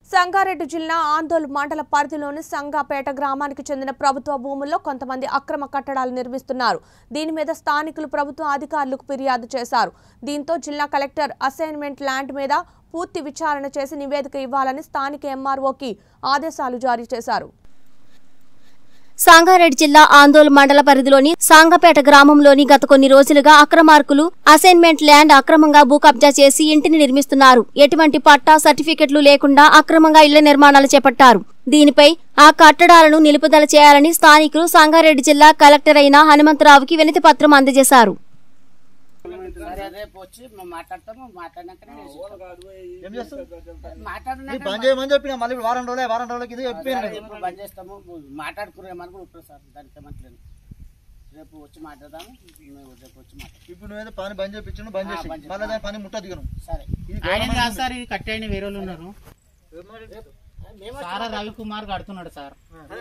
సంగారెడ్డి జిల్లా ఆందోళ్ మండల పరిధిలోని సంగాపేట గ్రామానికి చెందిన ప్రభుత్వ భూముల్లో కొంతమంది అక్రమ కట్టడాలు నిర్మిస్తున్నారు దీని మీద స్థానికులు ప్రభుత్వ అధికారులకు ఫిర్యాదు చేశారు దీంతో జిల్లా కలెక్టర్ అసైన్మెంట్ ల్యాండ్ మీద పూర్తి విచారణ చేసి నివేదిక ఇవ్వాలని స్థానిక ఎంఆర్ఓకి ఆదేశాలు జారీ చేశారు సంగారెడ్డి జిల్లా ఆందోళ్ మండల పరిధిలోని సాంగపేట గ్రామంలోని గత కొన్ని రోజులుగా అక్రమార్కులు అసైన్మెంట్ ల్యాండ్ అక్రమంగా భూ కబ్జా చేసి ఇంటిని నిర్మిస్తున్నారు ఎటువంటి పట్టా సర్టిఫికెట్లు లేకుండా అక్రమంగా ఇళ్ల నిర్మాణాలు చేపట్టారు దీనిపై ఆ కట్టడాలను నిలుపుదల చేయాలని స్థానికులు సంగారెడ్డి జిల్లా కలెక్టర్ అయిన హనుమంతరావుకి వినతి పత్రం అందజేశారు సరే రేపు వచ్చి మేము మాట్లాడతాము మాట్లాడినాకనే నేను చెప్తాను. ఏం చేస్తావు మాట్లాడినాక నీ బంద్ చేయమని చెప్పిన మళ్ళీ ఇప్పుడు వారం రోజులే వారం రోజులకి ఇది చెప్పాను సరే, ఇప్పుడు బంద్ చేస్తాము మాట్లాడుకున్నామని కూడా ఉంటుంది సార్ దానికి ఏమంటలేదు రేపు వచ్చి మాట్లాడదాము మేము రేపు వచ్చి మాట్లాడతాం ఇప్పుడు నువ్వేదో పని బంద్ చేయించు బంద్ ఆ, చేసి బంద్ చేసి. మళ్ళీ దాని పని ముట్ట దిగను సరే ఇది ఆయన కాదు సార్ ఇది కట్టేయని వేరే వాళ్ళు ఉన్నారు సారా రవికుమార్ కడుతున్నాడు సార్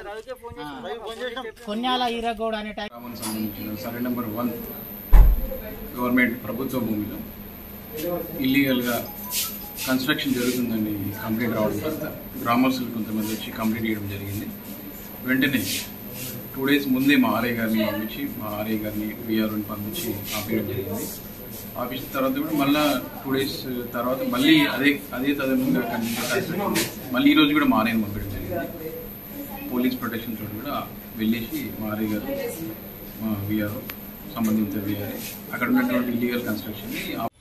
కొన్యాల ఈరగౌడ్ అనే టైం గ్రామానికి సంబంధించిన సర్వే నెంబర్ వన్ గవర్నమెంట్ ప్రభుత్వ భూమిలో ఇల్లీగల్గా కన్స్ట్రక్షన్ జరుగుతుందని కంప్లైంట్ రావడం తర్వాత గ్రామస్తులు కొంతమంది వచ్చి కంప్లైంట్ చేయడం జరిగింది వెంటనే టూ డేస్ ముందే మా ఆర్ఐ గారిని పంపించి మా ఆర్ఐ గారిని విఆర్ఓని పంపించి ఆపేయడం జరిగింది ఆఫీస్ తర్వాత కూడా మళ్ళీ టూ డేస్ తర్వాత మళ్ళీ అదే అదే తదనంగా కంటిన్యూ మళ్ళీ ఈ రోజు కూడా మా ఆర్ఐని పంపించడం జరిగింది పోలీస్ ప్రొటెక్షన్ తోటి కూడా వెళ్ళేసి మా ఆర్ఐ గారు మా విఆర్ఓ సంబంధిత విఆర్ఏ అక్కడ ఉన్నటువంటి ఇల్లీగల్ కన్స్ట్రక్షన్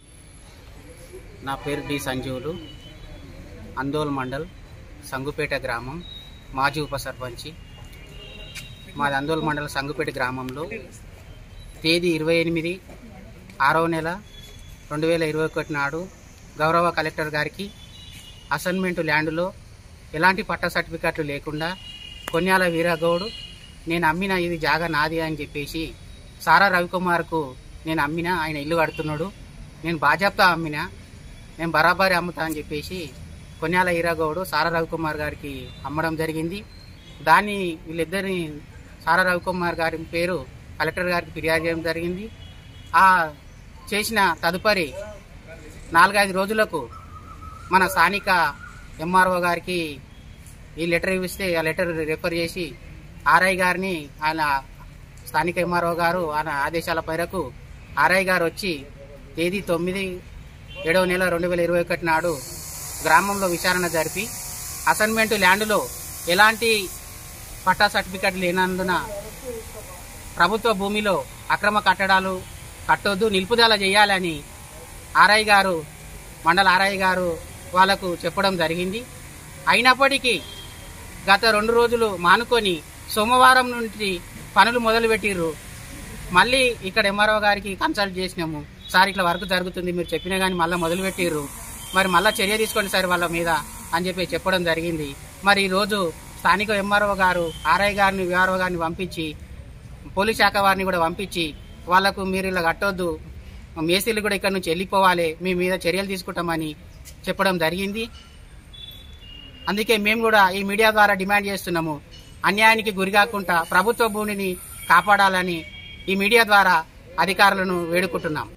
నా పేరు డి సంజీవులు అందోల్ మండల్ సంగుపేట గ్రామం మాజీ ఉప సర్పంచి మాది అందోల్ మండల్ సంగుపేట గ్రామంలో తేదీ ఇరవై ఎనిమిది ఆరవ నెల రెండు వేల ఇరవై ఒకటి నాడు గౌరవ కలెక్టర్ గారికి అసైన్మెంట్ ల్యాండ్లో ఎలాంటి పట్టా సర్టిఫికెట్లు లేకుండా కొన్యాల వీరగౌడ్ నేను అమ్మిన ఇది జాగా నాది అని చెప్పేసి సారా రవికుమార్కు నేను అమ్మిన ఆయన ఇల్లు కడుతున్నాడు నేను బాజాప్తా అమ్మిన నేను బరాబరి అమ్ముతా అని చెప్పేసి కొన్యాల ఈరాగౌడు సారా రవికుమార్ గారికి అమ్మడం జరిగింది దాన్ని వీళ్ళిద్దరిని సారా రవికుమార్ గారి పేరు కలెక్టర్ గారికి ఫిర్యాదు చేయడం జరిగింది ఆ చేసిన తదుపరి నాలుగైదు రోజులకు మన స్థానిక ఎంఆర్ఓ గారికి ఈ లెటర్ ఇస్తే ఆ లెటర్ రెఫర్ చేసి ఆర్ఐ గారిని ఆయన స్థానిక ఎంఆర్ఓ గారు ఆయన ఆదేశాల మేరకు ఆర్ఐ గారు వచ్చి తేదీ తొమ్మిది ఏడవ నెల రెండు వేల ఇరవై ఒకటి నాడు గ్రామంలో విచారణ జరిపి అసైన్మెంట్ ల్యాండ్లో ఎలాంటి పట్టా సర్టిఫికెట్ లేనందున ప్రభుత్వ భూమిలో అక్రమ కట్టడాలు కట్టొద్దు నిలుపుదల చేయాలని ఆర్ఐ గారు మండల ఆర్ఐ గారు వాళ్లకు చెప్పడం జరిగింది అయినప్పటికీ గత రెండు రోజులు మానుకొని సోమవారం నుండి పనులు మొదలుపెట్టిర్రు మళ్ళీ ఇక్కడ ఎంఆర్ఓ గారికి కన్సల్ట్ చేసినాము సార్ ఇట్లా వర్క్ జరుగుతుంది మీరు చెప్పినా కానీ మళ్ళీ మొదలుపెట్టిర్రు మరి మళ్ళీ చర్య తీసుకోండి సార్ వాళ్ళ మీద అని చెప్పి చెప్పడం జరిగింది మరి ఈరోజు స్థానిక ఎంఆర్ఓ గారు ఆర్ఐ గారిని విఆర్ఓ గారిని పంపించి పోలీస్ శాఖ వారిని కూడా పంపించి వాళ్లకు మీరు ఇలా కట్టొద్దు మేసీలు కూడా ఇక్కడ నుంచి వెళ్ళిపోవాలి మీ మీద చర్యలు తీసుకుంటామని చెప్పడం జరిగింది అందుకే మేము కూడా ఈ మీడియా ద్వారా డిమాండ్ చేస్తున్నాము అన్యాయానికి గురికాకుండా ప్రభుత్వ భూమిని కాపాడాలని ఈ మీడియా ద్వారా అధికారులను వేడుకుంటున్నాం